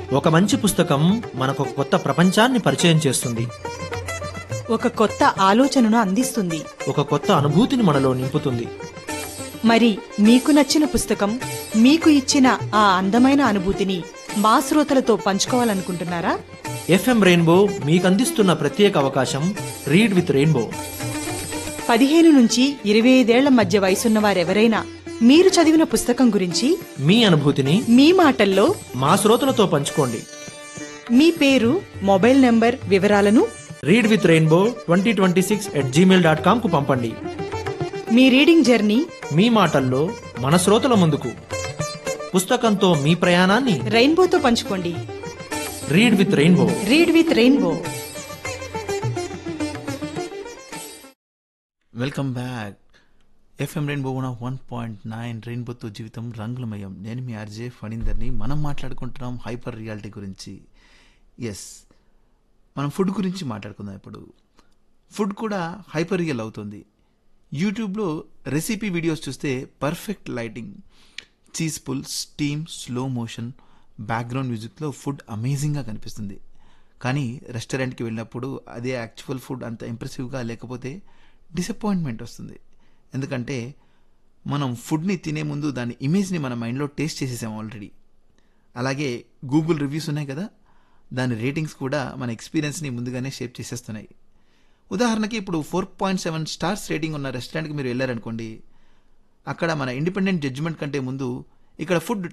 ఒక మంచి పుస్తకం మనకు ఒక కొత్త ప్రపంచాన్ని పరిచయం చేస్తుంది ఒక కొత్త ఆలోచనను అందిస్తుంది ఒక కొత్త అనుభూతిని మనలో నింపుతుంది మరి మీకు నచ్చిన పుస్తకం మీకు ఇచ్చిన ఆ అందమైన అనుభూతిని మా శ్రోతలతో పంచుకోవాలనుకుంటున్నారా ఎఫ్ఎం రెయిన్బో మీకు అందిస్తున్న ప్రత్యేక అవకాశం రీడ్ విత్ రెయిన్బో పదిహేను నుంచి ఇరవై ఐదేళ్ల మధ్య వయసున్న వారెవరైనా మీరు చదివిన పుస్తకం గురించి మీ అనుభూతిని మీ మాటల్లో మా శ్రోతలతో పంచుకోండి మీ పేరు మొబైల్ నంబర్ వివరాలను read with Rainbow twenty twenty six at Gmail dot com కు పంపండి మీ రీడింగ్ జర్నీ మీ మాటల్లో మన శ్రోతల ముందుకు పుస్తకంతో మీ ప్రయాణాన్ని రెయిన్బోతో పంచుకోండి read with Rainbow read with Rainbow welcome back FM Rainbow one one point nine రెయిన్బోతో జీవితం రంగులమయం నేను మీ ఆర్జే ఫణీందర్ని మనం మాట్లాడుకుంటున్నాం హైపర్ రియాలిటీ గురించి ఎస్ మనం ఫుడ్ గురించి మాట్లాడుకుందాం ఇప్పుడు ఫుడ్ కూడా హైపర్ రియల్ అవుతుంది యూట్యూబ్లో రెసిపీ వీడియోస్ చూస్తే perfect lighting cheese pull steam slow motion background మ్యూజిక్లో ఫుడ్ అమేజింగ్గా కనిపిస్తుంది కానీ రెస్టారెంట్కి వెళ్ళినప్పుడు అదే యాక్చువల్ ఫుడ్ అంత ఇంప్రెసివ్గా లేకపోతే డిసప్పాయింట్మెంట్ వస్తుంది ఎందుకంటే మనం ఫుడ్ని తినే ముందు దాని ఇమేజ్ని మన మైండ్లో టేస్ట్ చేసేసాం ఆల్రెడీ అలాగే గూగుల్ రివ్యూస్ ఉన్నాయి కదా దాని రేటింగ్స్ కూడా మన ఎక్స్పీరియన్స్ని ముందుగానే షేప్ చేసేస్తున్నాయి ఉదాహరణకి ఇప్పుడు four point seven stars rating ఉన్న రెస్టారెంట్కి మీరు వెళ్ళారనుకోండి అక్కడ మన ఇండిపెండెంట్ జడ్జిమెంట్ కంటే ముందు ఇక్కడ ఫుడ్